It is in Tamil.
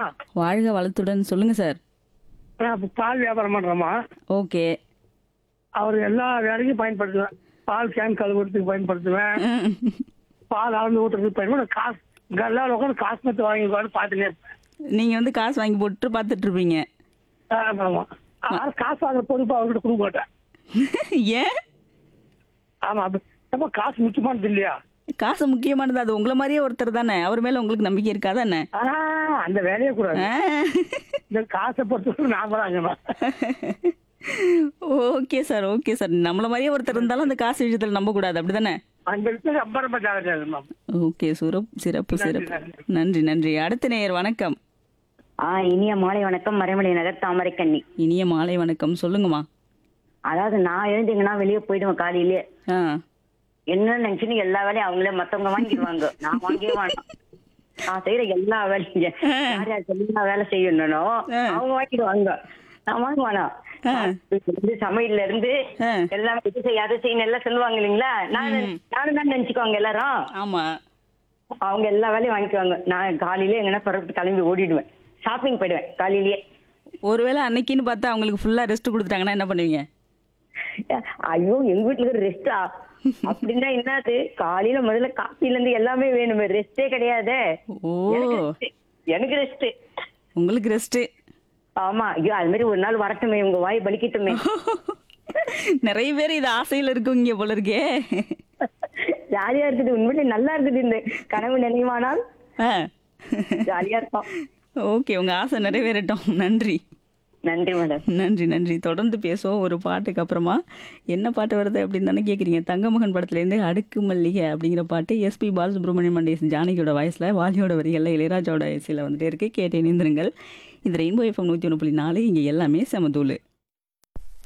வாழ்க வளத்துடன் சொல்லுங்க சார் நான் இப்ப பால் வியாபாரம் பண்றோமா ஓகே அவர் எல்லா வேலைக்கும் பயன்படுத்துவேன் பால் கேன் கழுவுறதுக்கு பயன்படுத்துவேன் பால் அளந்து ஊற்றுறதுக்கு பயன்படுத்த காசு இங்க எல்லாரும் உட்காந்து காசு மத்து வாங்கி உட்காந்து பார்த்துனே இருப்பேன் நீங்க வந்து காசு வாங்கி போட்டு பார்த்துட்டு இருப்பீங்க ஆமா ஆமா யாரும் காசு வாங்குற பொறுப்பு அவர்கிட்ட கொடுக்க மாட்டேன் ஏன் ஆமா அது ரொம்ப காசு முக்கியமானது இல்லையா காசு முக்கியமானது அது உங்களை மாதிரியே ஒருத்தர் தானே அவர் மேல உங்களுக்கு நம்பிக்கை இருக்காதா என்ன ஆ, அந்த வேலையே கூடாது ஆ. இந்த காசை பொறுத்தவரை நான் தாங்க ஓகே சார் ஓகே சார் நம்மள மாதிரியே ஒருத்தர் இருந்தாலும் அந்த காசு விஷயத்துல நம்ப கூடாது அப்படிதானே அந்த இடத்துல ரொம்ப ரொம்ப ஜாகிரதையா இருக்கணும் ஓகே சுரப் சிறப்பு சிறப்பு நன்றி நன்றி அடுத்த நேயர் வணக்கம் ஆ இனிய மாலை வணக்கம் மறைமலை நகர் தாமரைக்கண்ணி இனிய மாலை வணக்கம் சொல்லுங்கம்மா அதாவது நான் எழுந்தீங்கன்னா வெளியே போயிடுவேன் காலையிலே ஆ என்ன நினைச்சுன்னு எல்லா வேலையும் அவங்களே மத்தவங்க வாங்கிடுவாங்க நான் வாங்கவே வேணாம் நான் செய்யற எல்லா வேலையும் யார் யாருக்கு எல்லா வேலை செய்யணும்னோ ஆ. அவங்க வாங்கிடுவாங்க நான் வாங்க வேணாம் இருந்து சமையல்ல இருந்து ஆ. எல்லாமே இது செய்ய அதை செய்யணும் எல்லாம் சொல்லுவாங்க இல்லைங்களா நான் நானும் தான் நினைச்சுக்குவாங்க எல்லாரும் ஆமா அவங்க எல்லா வேலையும் வாங்கிக்குவாங்க நான் காலையில எங்கன்னா பிறகு கிளம்பி ஓடிடுவேன் ஷாப்பிங் போயிடுவேன் காலையிலேயே ஒருவேளை அன்னைக்குன்னு பார்த்தா அவங்களுக்கு ஃபுல்லா ரெஸ்ட் கொடுத்துட்டாங்கன்னா என்ன பண்ணுவீங்க ஐயோ எங்க வீட்டுல ரெஸ்டா அப்படின்னா என்னது காலையில முதல்ல காப்பில இருந்து எல்லாமே வேணுமே ரெஸ்டே கிடையாதே ஓ எனக்கு rest. எனக்கு ரெஸ்ட் உங்களுக்கு ரெஸ்ட் ஆமா ஐயோ அது மாதிரி ஒரு நாள் வரட்டுமே உங்க வாய் பலிக்கட்டுமே நிறைய பேர் இது ஆசையில இருக்குங்க போல இருக்கே ஜாலியா இருக்குது உண்மையிலே நல்லா இருக்குது இந்த கனவு நினைவானால் ஆ. ஜாலியா இருக்கும் ஓகே உங்க ஆசை நிறைவேறட்டும் நன்றி நன்றி மேடம் நன்றி நன்றி தொடர்ந்து பேசுவோம் ஒரு பாட்டுக்கு அப்புறமா என்ன பாட்டு வருது அப்படின்னு தானே கேட்குறீங்க தங்கமகன் படத்துலேருந்து அடுக்கு மல்லிகை அப்படிங்கிற பாட்டு எஸ்பி பாலசுப்ரமணியம் மண்டேசன் ஜானகியோட வயசில் வாலியோட வரிகளில் இளையராஜாவோட இசையில் வந்துட்டே இருக்கு கேட்டு இணைந்திருங்கள் இது ரெயின்போ எஃப்எம் நூற்றி ஒன்று புள்ளி நாலு இங்கே எல்லாமே செமதூள்